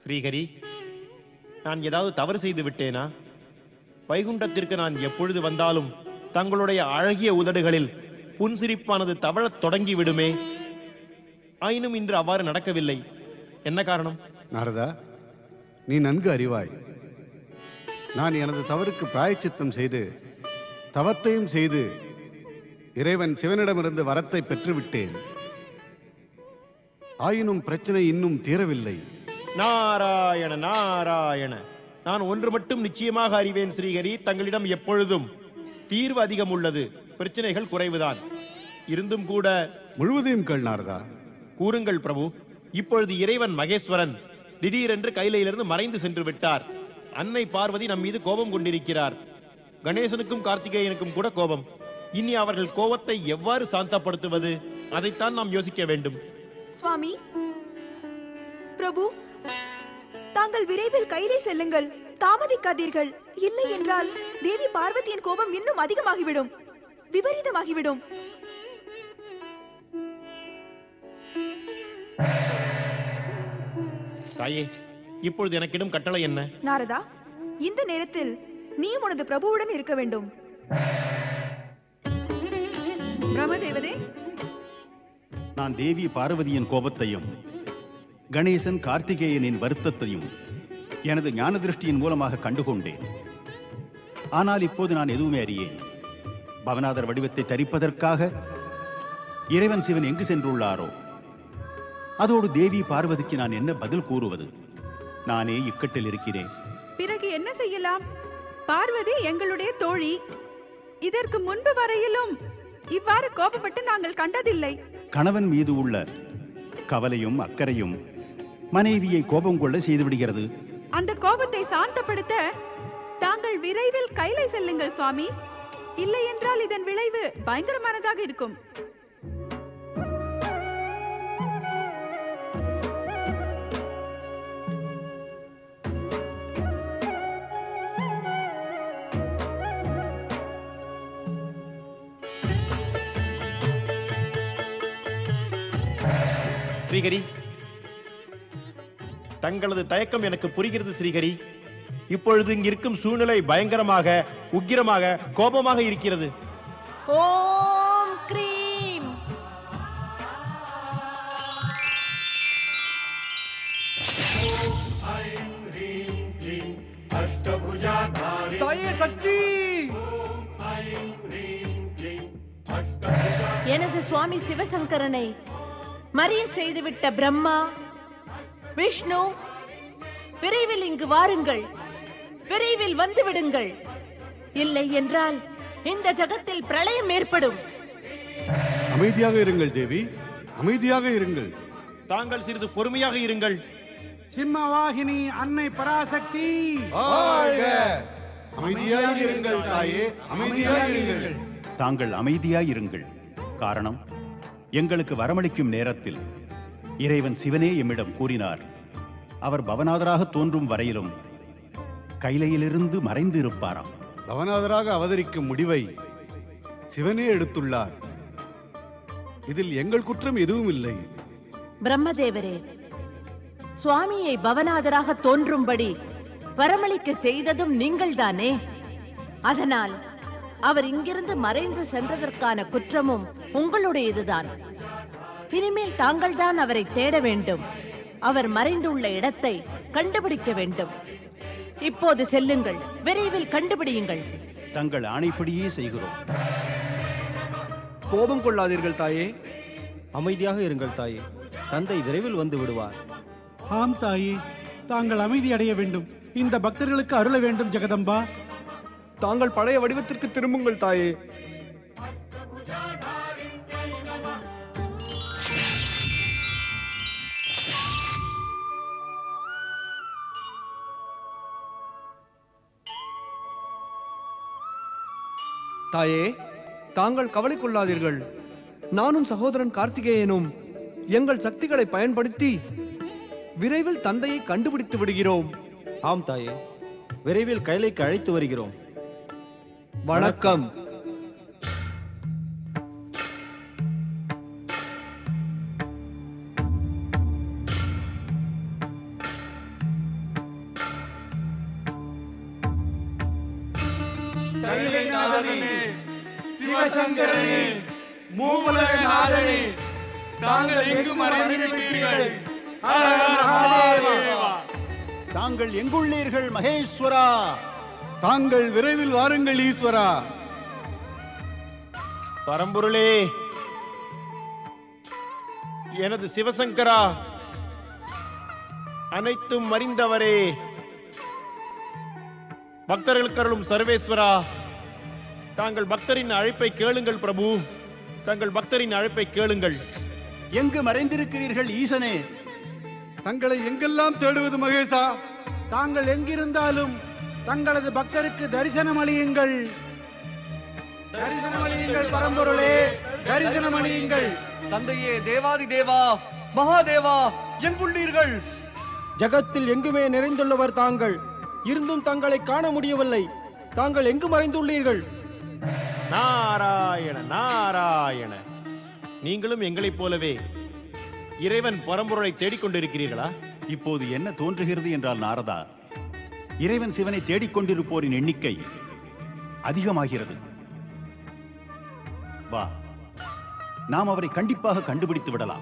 ஸ்ரீஹரி நான் ஏதாவது தவறு செய்து விட்டேனா வைகுண்டத்திற்கு நான் எப்பொழுது வந்தாலும் தங்களுடைய அழகிய உதடுகளில் புன்சிரிப்பானது தவழத் தொடங்கி விடுமே ஆயினும் இன்று அவ்வாறு நடக்கவில்லை என்ன காரணம் நாரதா நீ நன்கு அறிவாய் நான் எனது தவறுக்கு பிராயச்சித்தம் செய்து தவத்தையும் செய்து இறைவன் சிவனிடமிருந்து வரத்தை பெற்றுவிட்டேன் ஆயினும் பிரச்சனை இன்னும் தீரவில்லை நாராயண நாராயண நான் ஒன்று மட்டும் நிச்சயமாக அறிவேன் ஸ்ரீஹரி தங்களிடம் எப்பொழுதும் தீர்வு அதிகம் உள்ளது பிரச்சனைகள் குறைவுதான் இருந்தும் கூட முழுவதையும் கேள் நாரதா கூறுங்கள் பிரபு இப்பொழுது இறைவன் மகேஸ்வரன் திடீரென்று கையிலிருந்து மறைந்து சென்று விட்டார் அன்னை பார்வதி நம் மீது கோபம் கொண்டிருக்கிறார் கணேசனுக்கும் கார்த்திகேயனுக்கும் கூட கோபம் இனி அவர்கள் கோபத்தை எவ்வாறு சாந்தப்படுத்துவது அதைத்தான் நாம் யோசிக்க வேண்டும் சுவாமி பிரபு தாங்கள் விரைவில் கைதை செல்லுங்கள் தாமதிக்காதீர்கள் இல்லை என்றால் தேவி பார்வதியின் கோபம் இன்னும் அதிகமாகிவிடும் விபரீதமாகிவிடும் தாயே இப்பொழுது எனக்கிடும் கட்டளை என்ன நாரதா இந்த நேரத்தில் நீயும் உனது பிரபுவுடன் இருக்க வேண்டும் பிரம்மதேவரே நான் தேவி பார்வதியின் கோபத்தையும் கணேசன் கார்த்திகேயனின் வருத்தத்தையும் எனது ஞான திருஷ்டியின் மூலமாக கண்டுகொண்டேன் ஆனால் இப்போது நான் எதுவுமே அறியேன் பவநாதர் வடிவத்தை தரிப்பதற்காக இறைவன் சிவன் எங்கு சென்றுள்ளாரோ அதோடு தேவி பார்வதிக்கு நான் என்ன பதில் கூறுவது நானே இக்கட்டில் இருக்கிறேன் பிறகு என்ன செய்யலாம் பார்வதி எங்களுடைய தோழி இதற்கு முன்பு வரையிலும் இவ்வாறு கோபப்பட்டு நாங்கள் கண்டதில்லை கணவன் மீது உள்ள கவலையும் அக்கறையும் மனைவியை கோபம் கொள்ள செய்துவிடுகிறது அந்த கோபத்தை சாந்தப்படுத்த தாங்கள் விரைவில் கைலை செல்லுங்கள் சுவாமி இல்லை என்றால் இதன் விளைவு பயங்கரமானதாக இருக்கும் ஸ்ரீஹரி தங்களது தயக்கம் எனக்கு புரிகிறது ஸ்ரீஹரி இப்பொழுது இங்கிருக்கும் சூழ்நிலை பயங்கரமாக உக்கிரமாக கோபமாக இருக்கிறது ஓம் க்ரீம் தாயே சக்தி எனது சுவாமி சிவசங்கரனை மறிய செய்துவிட்ட பிரம்மா விஷ்ணு விரைவில் இங்கு வாருங்கள் விரைவில் வந்து விடுங்கள் இல்லை என்றால் இந்த ஜகத்தில் பிரளயம் ஏற்படும் அமைதியாக இருங்கள் தேவி அமைதியாக இருங்கள் தாங்கள் சிறிது பொறுமையாக இருங்கள் சிம்மவாகினி அன்னை பராசக்தி அமைதியாக இருங்கள் தாயே அமைதியாக இருங்கள் தாங்கள் அமைதியாயிருங்கள் காரணம் எங்களுக்கு வரமளிக்கும் நேரத்தில் இறைவன் சிவனே எம்மிடம் கூறினார் அவர் பவநாதராக தோன்றும் வரையிலும் கைலையிலிருந்து மறைந்து இருப்பாராம் பவநாதராக அவதரிக்கும் முடிவை சிவனே எடுத்துள்ளார் இதில் எங்கள் குற்றம் எதுவும் இல்லை பிரம்மதேவரே சுவாமியை பவநாதராக தோன்றும்படி வரமளிக்க செய்ததும் நீங்கள்தானே அதனால் அவர் இங்கிருந்து மறைந்து சென்றதற்கான குற்றமும் உங்களுடையதுதான் இனிமேல் தாங்கள்தான் அவரை தேட வேண்டும் அவர் மறைந்துள்ள இடத்தை கண்டுபிடிக்க வேண்டும் இப்போது செல்லுங்கள் விரைவில் கண்டுபிடியுங்கள் தங்கள் ஆணைப்படியே செய்கிறோம் கோபம் கொள்ளாதீர்கள் தாயே அமைதியாக இருங்கள் தாயே தந்தை விரைவில் வந்து விடுவார் ஆம் தாயே தாங்கள் அமைதி அடைய வேண்டும் இந்த பக்தர்களுக்கு அருள வேண்டும் ஜெகதம்பா தாங்கள் பழைய வடிவத்திற்கு திரும்புங்கள் தாயே தாயே தாங்கள் கவலை கொள்ளாதீர்கள் நானும் சகோதரன் கார்த்திகேயனும் எங்கள் சக்திகளை பயன்படுத்தி விரைவில் தந்தையை கண்டுபிடித்து விடுகிறோம் ஆம் தாயே விரைவில் கைலைக்கு அழைத்து வருகிறோம் வணக்கம் நாதனே சிவசங்கரனே மூவுலக நாதனே தாங்கள் எங்கு மறைந்திருக்கிறீர்கள் ஹர ஹர மகாதேவா தாங்கள் எங்குள்ளீர்கள் மகேஸ்வரா தாங்கள் விரைவில் வாருங்கள் ஈஸ்வரா பரம்பொருளே எனது சிவசங்கரா அனைத்தும் அறிந்தவரே பக்தர்களுக்கு அருளும் சர்வேஸ்வரா தாங்கள் பக்தரின் அழைப்பை கேளுங்கள் பிரபு தங்கள் பக்தரின் அழைப்பை கேளுங்கள் எங்கு மறைந்திருக்கிறீர்கள் ஈசனே தங்களை எங்கெல்லாம் தேடுவது மகேசா தாங்கள் எங்கிருந்தாலும் தங்களது பக்தருக்கு தரிசனம் அளியுங்கள் தரிசனம் அளியுங்கள் பரம்பொருளே தரிசனம் அளியுங்கள் தந்தையே தேவாதி தேவா மகாதேவா எங்குள்ளீர்கள் ஜகத்தில் எங்குமே நிறைந்துள்ளவர் தாங்கள் இருந்தும் தங்களை காண முடியவில்லை தாங்கள் எங்கு மறைந்துள்ளீர்கள் நாராயண நாராயண நீங்களும் எங்களைப் போலவே இறைவன் பரம்பொருளை தேடிக்கொண்டிருக்கிறீர்களா இப்போது என்ன தோன்றுகிறது என்றால் நாரதா இறைவன் சிவனை தேடிக்கொண்டிருப்போரின் எண்ணிக்கை அதிகமாகிறது வா நாம் அவரை கண்டிப்பாக கண்டுபிடித்து விடலாம்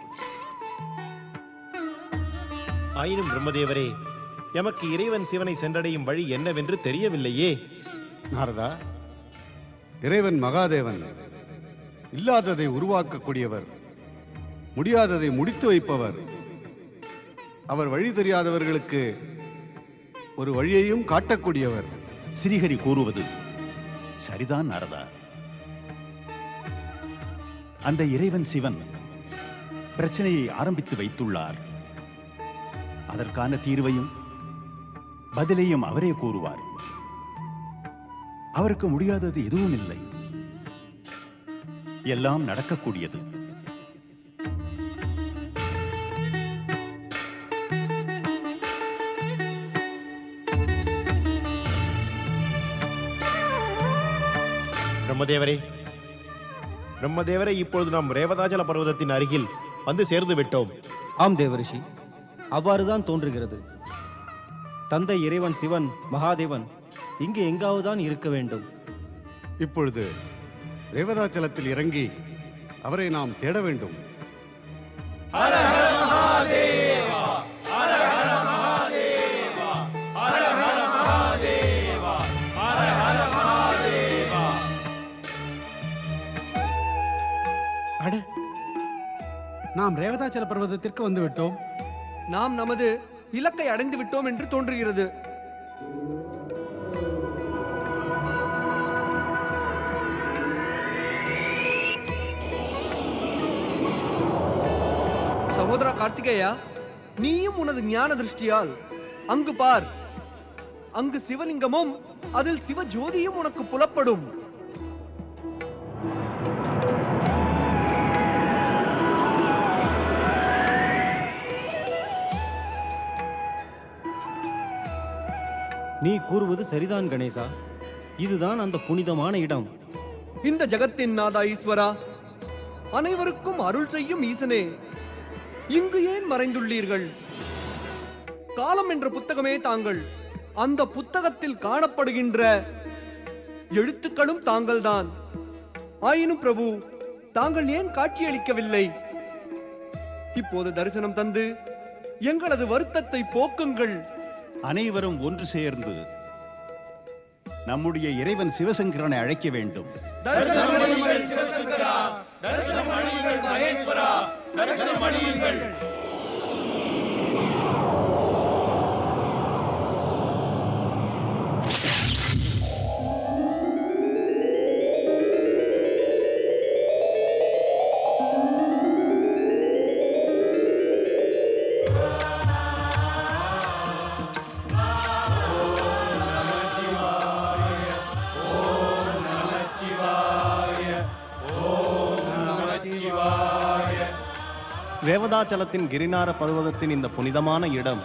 ஆயினும் பிரம்மதேவரே எமக்கு இறைவன் சிவனை சென்றடையும் வழி என்னவென்று தெரியவில்லையே நாரதா இறைவன் மகாதேவன் இல்லாததை உருவாக்கக்கூடியவர் முடியாததை முடித்து வைப்பவர் அவர் வழி தெரியாதவர்களுக்கு ஒரு வழியையும் காட்டக்கூடியவர் ஸ்ரீஹரி கூறுவது சரிதான் நாரதா அந்த இறைவன் சிவன் பிரச்சனையை ஆரம்பித்து வைத்துள்ளார் அதற்கான தீர்வையும் பதிலையும் அவரே கூறுவார் அவருக்கு முடியாதது எதுவும் இல்லை எல்லாம் நடக்கக்கூடியது பிரம்மதேவரே பிரம்மதேவரே இப்பொழுது நாம் ரேவதாச்சல பர்வதத்தின் அருகில் வந்து சேர்ந்து விட்டோம் ஆம் தேவரிஷி அவ்வாறுதான் தோன்றுகிறது தந்தை இறைவன் சிவன் மகாதேவன் இங்கு எங்காவதுதான் இருக்க வேண்டும் இப்பொழுது ரேவதாச்சலத்தில் இறங்கி அவரை நாம் தேட வேண்டும் அட நாம் ரேவதாச்சல பர்வதத்திற்கு வந்து விட்டோம் நாம் நமது இலக்கை அடைந்து விட்டோம் என்று தோன்றுகிறது சகோதரா கார்த்திகேயா நீயும் உனது ஞான திருஷ்டியால் அங்கு பார் அங்கு சிவலிங்கமும் அதில் சிவ ஜோதியும் உனக்கு புலப்படும் நீ கூறுவது சரிதான் கணேசா இதுதான் அந்த புனிதமான இடம் இந்த ஜகத்தின் நாதா ஈஸ்வரா அனைவருக்கும் அருள் செய்யும் ஈசனே இங்கு ஏன் மறைந்துள்ளீர்கள் காலம் என்ற புத்தகமே தாங்கள் அந்த புத்தகத்தில் காணப்படுகின்ற எழுத்துக்களும் தாங்கள்தான் ஆயினும் பிரபு தாங்கள் ஏன் காட்சியளிக்கவில்லை இப்போது தரிசனம் தந்து எங்களது வருத்தத்தை போக்குங்கள் அனைவரும் ஒன்று சேர்ந்து நம்முடைய இறைவன் சிவசங்கரனை அழைக்க வேண்டும் ரேவதாச்சலத்தின் கிரிநார பர்வதத்தின் இந்த புனிதமான இடம்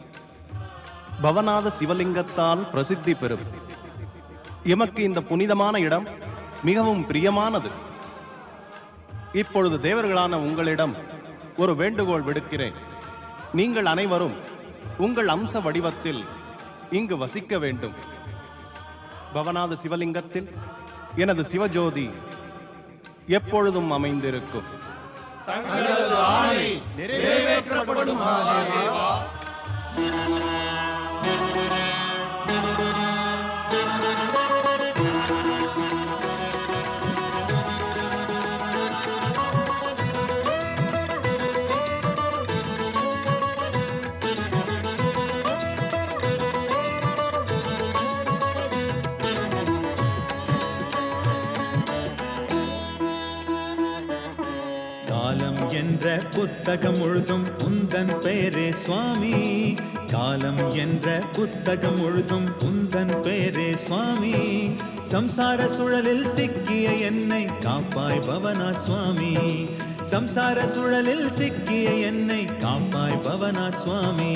பவநாத சிவலிங்கத்தால் பிரசித்தி பெறும் எமக்கு இந்த புனிதமான இடம் மிகவும் பிரியமானது இப்பொழுது தேவர்களான உங்களிடம் ஒரு வேண்டுகோள் விடுக்கிறேன் நீங்கள் அனைவரும் உங்கள் அம்ச வடிவத்தில் இங்கு வசிக்க வேண்டும் பவநாத சிவலிங்கத்தில் எனது சிவஜோதி எப்பொழுதும் அமைந்திருக்கும் தங்களது ஆணை நிறைவேற்றப்படும் மகாதேவா காலம் என்ற புத்தகம் முழுதும் உந்தன் பெயரே சுவாமி காலம் என்ற புத்தகம் முழுதும் உந்தன் பெயரே சுவாமி சம்சார சுழலில் சிக்கிய என்னை காப்பாய் பவநாத் சுவாமி சம்சார சுழலில் சிக்கிய என்னை காப்பாய் பவநாத் சுவாமி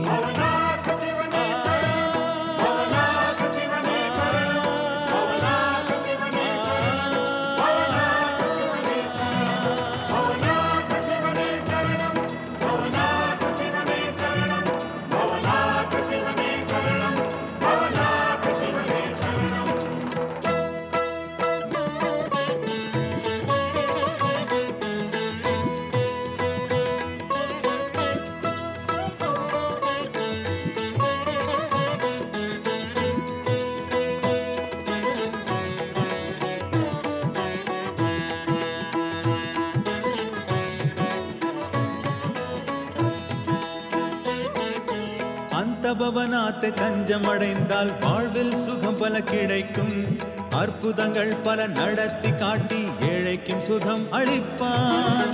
அந்த பவனாத்து கஞ்சம் அடைந்தால் வாழ்வில் சுகம் பல கிடைக்கும் அற்புதங்கள் பல நடத்தி காட்டி ஏழைக்கும் சுகம் அளிப்பான்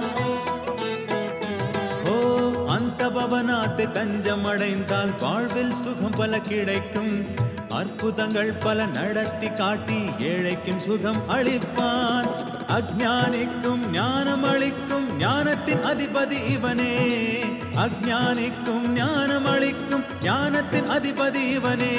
ஓ அந்த பவனாத்து தஞ்சம் அடைந்தால் வாழ்வில் சுகம் பல கிடைக்கும் அற்புதங்கள் பல நடத்தி காட்டி ஏழைக்கும் சுகம் அளிப்பான் அஜ்ஞானிக்கும் ஞானம் அளிக்கும் ஞானத்தின் அதிபதி இவனே அஜ்ஞானிக்கும் ஞானம் அளிக்கும் ஞானத்தின் அதிபதி இவனே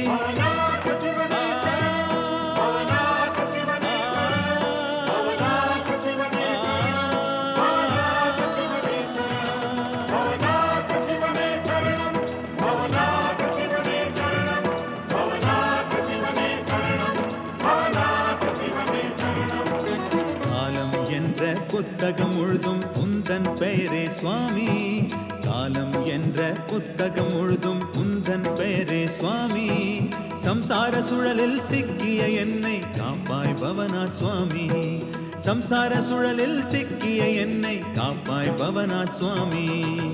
காலம் என்ற புத்தகம் முழுதும் உந்தன் பெயரே சுவாமி காலம் என்ற புத்தகம் முழுதும் உந்தன் பெயரே சுவாமி சம்சார சுழலில் சிக்கிய என்னை காப்பாய் பவநாத் சுவாமி சம்சார சுழலில் சிக்கிய என்னை காப்பாய் பவநாத் சுவாமி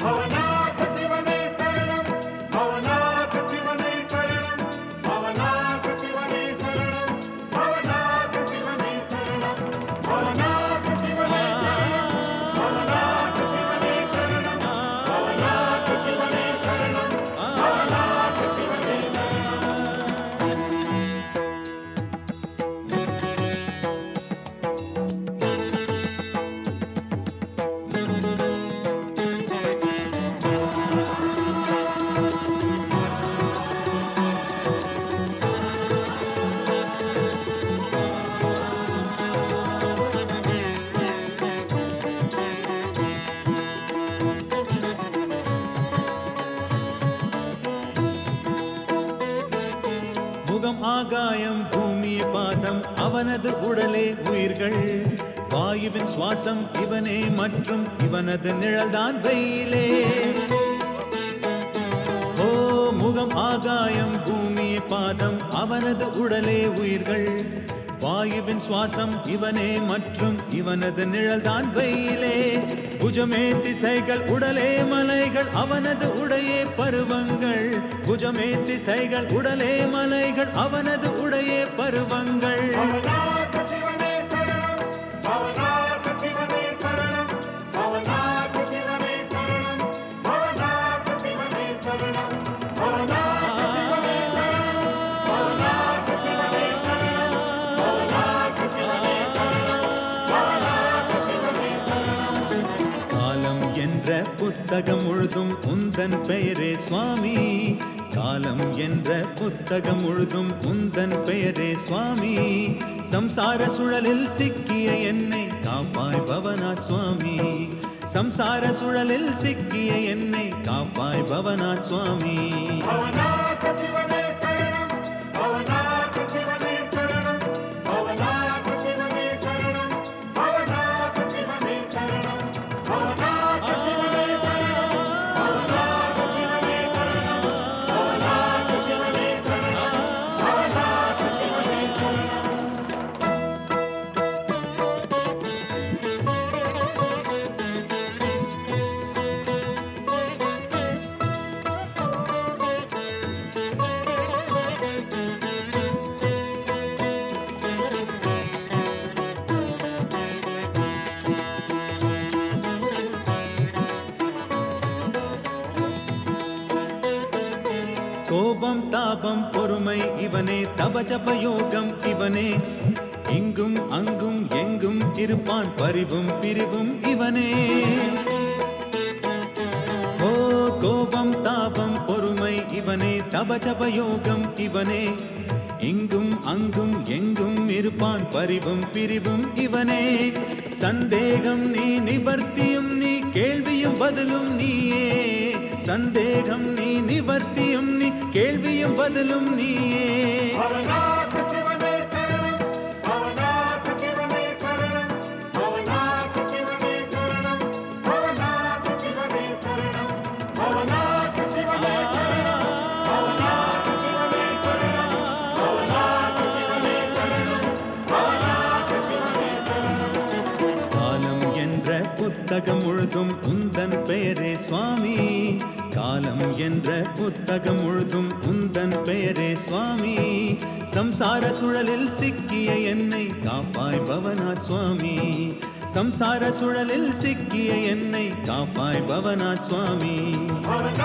முகம் ஆகாயம் பூமி பாதம் அவனது உடலே உயிர்கள் வாயுவின் சுவாசம் இவனே மற்றும் இவனது நிழல்தான் வெயிலே ஓ முகம் ஆகாயம் பூமி பாதம் அவனது உடலே உயிர்கள் வாயுவின் சுவாசம் இவனே மற்றும் இவனது நிழல்தான் வெயிலே புஜமே திசைகள் உடலே மலைகள் அவனது உடையே பருவங்கள் புஜமே திசைகள் உடலே மலைகள் அவனது உடையே பருவங்கள் காலம் என்ற புத்தகம் முழுதும் உந்தன் பெயரே சுவாமி காலம் என்ற புத்தகம் முழுதும் உந்தன் பெயரே சுவாமி சம்சார சுழலில் சிக்கிய என்னை காப்பாய் பவநாத் சுவாமி சம்சார சுழலில் சிக்கிய என்னை காப்பாய் பவநாத் சுவாமி பவநாத சிவனே சரணம் பவநாத சிவனே கோபம் தாபம் பொறுமை இவனே தபஜப யோகம் இவனே இங்கும் அங்கும் எங்கும் இருப்பான் பரிவும் பிரிவும் இவனே ஓ கோபம் தாபம் பொறுமை இவனே தபஜப யோகம் இவனே இங்கும் அங்கும் எங்கும் இருப்பான் பரிவும் பிரிவும் இவனே சந்தேகம் நீ நிவர்த்தியும் நீ கேள்வியும் பதிலும் நீயே சந்தேகம் நீ நிவர்த்தியும் நீ கேள்வியும் பதிலும் நீயே காலம் என்ற புத்தகம் முழுதும் உந்தன் பெயரே சுவாமி காலம் என்ற புத்தகம் முழுதும் உந்தன் பெயரே சுவாமி சம்சார சுழலில் சிக்கிய என்னை காப்பாய் பவனாத் சுவாமி சம்சார சுழலில் சிக்கிய என்னை காப்பாய் பவனாத் சுவாமி